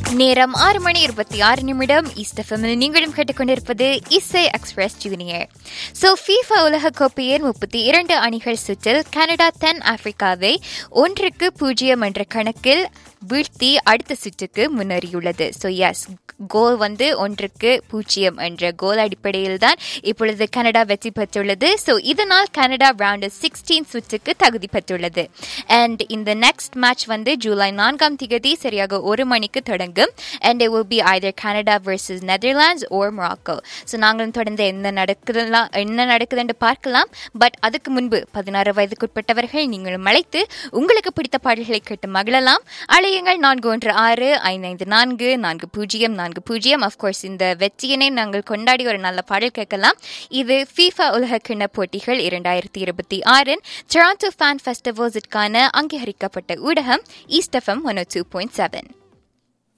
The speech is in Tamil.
நேரம் ஆறு மணி இருபத்தி ஆறு நிமிடம் ஈஸ்ட் எஃப்எம்மில் நீங்களும் கேட்டுக்கொண்டிருப்பது இசை எக்ஸ்பிரஸ் ஜூனியர் ஸோ ஃபீஃபா உலக கோப்பையின் முப்பத்தி இரண்டு அணிகள் சுற்றில் கனடா தென் ஆப்பிரிக்காவை ஒன்றுக்கு பூஜ்ஜியம் என்ற கணக்கில் வீழ்த்தி அடுத்த சுற்றுக்கு முன்னேறியுள்ளது ஸோ எஸ் கோல் வந்து ஒன்றுக்கு பூஜ்ஜியம் என்ற கோல் அடிப்படையில் தான் இப்பொழுது கனடா வெற்றி பெற்றுள்ளது ஸோ இதனால் கனடா ரவுண்ட் சிக்ஸ்டீன் சுற்றுக்கு தகுதி பெற்றுள்ளது அண்ட் இந்த நெக்ஸ்ட் மேட்ச் வந்து ஜூலை நான்காம் திகதி சரியாக ஒரு மணிக்கு தொடங்கும் and it will be either Canada versus Netherlands or Morocco so நாங்களும் தொடர்ந்து என்ன நடக்குதுலாம் என்ன நடக்குதுன்னு பார்க்கலாம் பட் அதுக்கு முன்பு பதினாறு வயதுக்குட்பட்டவர்கள் நீங்களும் அழைத்து உங்களுக்கு பிடித்த பாடல்களை கேட்டு மகிழலாம் அழையுங்கள் நான்கு ஒன்று ஆறு ஐந்து ஐந்து நான்கு நான்கு பூஜ்ஜியம் நான்கு பூஜ்ஜியம் அஃப்கோர்ஸ் இந்த வெற்றியினை நாங்கள் கொண்டாடி ஒரு நல்ல பாடல் கேட்கலாம் இது ஃபீஃபா உலக கிண்ண போட்டிகள் இரண்டாயிரத்தி இருபத்தி ஆறின் டொராண்டோ ஃபேன் ஃபெஸ்டிவல்ஸிற்கான அங்கீகரிக்கப்பட்ட ஊடகம் east FM one two point seven